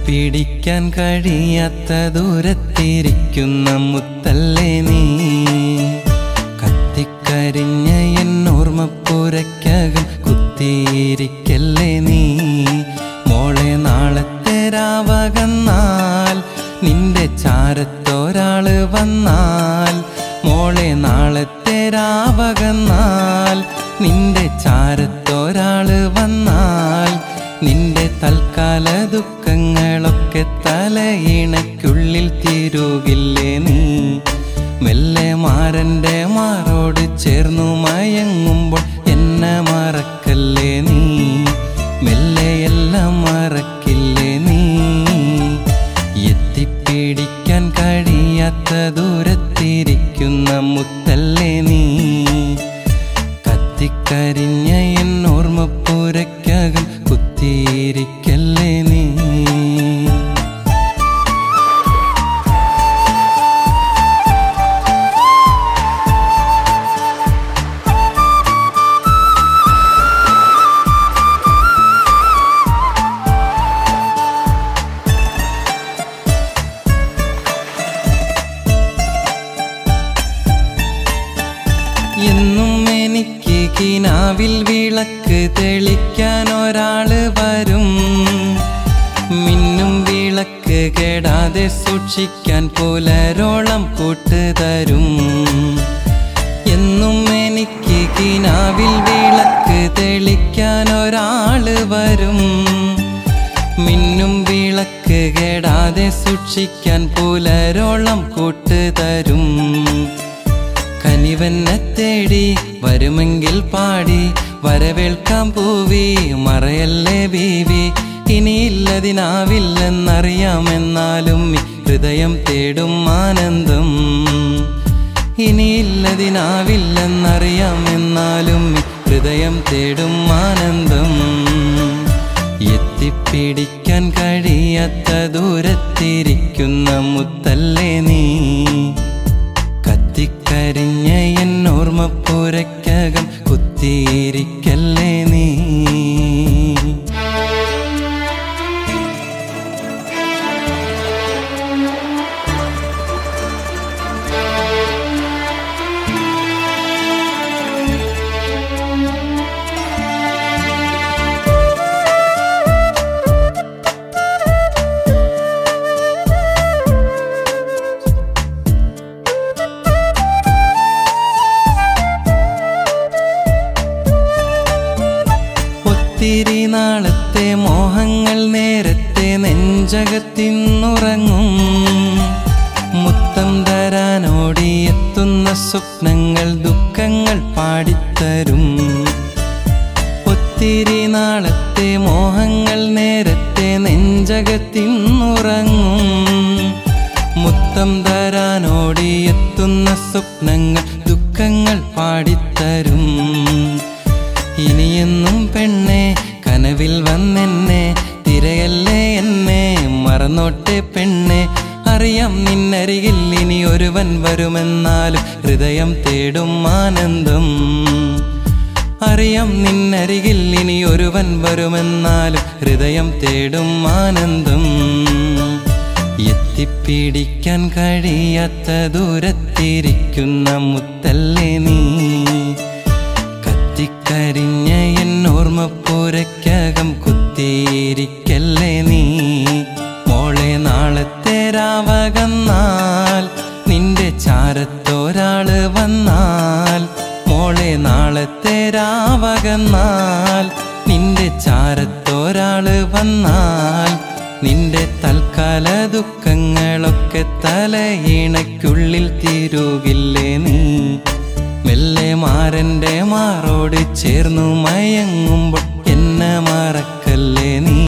എത്തിപ്പിടിക്കാൻ കഴിയാത്ത ദൂരത്തിരിക്കുന്ന മുത്തല്ലേ നീ കത്തിക്കരിഞ്ഞ എന്നോർമ്മപ്പുരയ്ക്കകം കുത്തിയിരിക്കല്ലേ നീ മോളെ നാളത്തെ രാവകന്നാൽ നിന്റെ ചാരത്തൊരാള് വന്നാൽ മോളെ നാളത്തെ രാവകന്നാൽ നിന്റെ ചാരത്തൊരാള് വന്നാൽ നിന്റെ തൽക്കാല ദുഃഖങ്ങളൊക്കെ തലയിണയ്ക്കുള്ളിൽ തീരുകില്ലേ നീ മെല്ലെ മാരന്റെ മാറോട് ചേർന്നു മയങ്ങുമ്പോൾ എന്നെ മറക്കല്ലേ നീ മെല്ലെ എല്ലാം മറക്കില്ലേ നീ എത്തിപ്പിടിക്കാൻ കഴിയാത്ത ദൂരത്തിരിക്കുന്ന മുത്തല്ലേ നീ കത്തിക്കരിഞ്ഞ എന്നോർമ്മപ്പുരയ്ക്കകം കുത്തിയിരിക്കല്ലേ നീ എന്നും എനിക്ക് കിനാവിൽ വിളക്ക് തെളിക്കാൻ ഒരാള് വരും മിന്നും വിളക്ക് കെടാതെ സൂക്ഷിക്കാൻ പുലരോളം കൂട്ട് തരും എന്നും എനിക്ക് കിനാവിൽ വിളക്ക് തെളിക്കാൻ ഒരാള് വരും മിന്നും വിളക്ക് കെടാതെ സൂക്ഷിക്കാൻ പുലരോളം കൂട്ട് തരും കനിവന്നെ തേടി വരുമെങ്കിൽ പാടി വരവേൽക്കാം പൂവി മറയല്ലേ ബീവി ഇനിയില്ലതിനാവില്ലെന്നറിയാമെന്നാലും ഈ ഹൃദയം തേടും ആനന്ദം ഇനിയില്ലതിനാവില്ലെന്നറിയാമെന്നാലും ഈ ഹൃദയം തേടും ആനന്ദം എത്തിപ്പിടിക്കാൻ കഴിയാത്ത ദൂരത്തിരിക്കുന്ന മുത്തല്ലേ നീ കത്തിക്കരിഞ്ഞ എന്നോർമ്മപ്പുരയ്ക്കകം കുത്തിയിരിക്കല്ലേ നീ ഒത്തിരി നാളത്തെ മോഹങ്ങൾ നേരത്തെ നെഞ്ചകത്തിന്നുറങ്ങും മുത്തം തരാനോടി എത്തുന്ന സ്വപ്നങ്ങൾ ദുഃഖങ്ങൾ പാടിത്തരും ഒത്തിരി നാളത്തെ മോഹങ്ങൾ നേരത്തെ നെഞ്ചകത്തിന്നുറങ്ങും മുത്തം തരാനോടി എത്തുന്ന സ്വപ്നങ്ങൾ ദുഃഖങ്ങൾ പാടിത്തരും ഇനിയെന്നും പെണ്ണെ കനവിൽ വന്നെന്നെ തിരയല്ലേ എന്നെ മറന്നോട്ടെ പെണ്ണെ അറിയാം നിന്നരികിൽ ഇനി ഒരുവൻ വരുമെന്നാലും ഹൃദയം തേടും ആനന്ദം അറിയാം നിന്നരികിൽ ഇനി ഒരുവൻ വരുമെന്നാലും ഹൃദയം തേടും ആനന്ദം എത്തിപ്പിടിക്കാൻ കഴിയാത്ത ദൂരത്തിരിക്കുന്ന മുത്തല്ലേ നീ കത്തിക്കരിഞ്ഞ എന്നോർമ്മപ്പുരയ്ക്കകം കുത്തിയിരിക്കല്ലേ നീ മോളെ നാളത്തെ രാവകന്നാൽ നിന്റെ ചാരത്തൊരാള് വന്നാൽ മോളെ നാളത്തെ രാവകന്നാൽ നിന്റെ ചാരത്തൊരാള് വന്നാൽ നിന്റെ തൽക്കാല ദുഃഖങ്ങളൊക്കെ തലയിണയ്ക്കുള്ളിൽ തീരുകില്ലേ നീ മെല്ലെ മാരന്റെ മാറോട് ചേർന്നു മയങ്ങുമ്പോൾ എന്നെ മറക്കല്ലേ നീ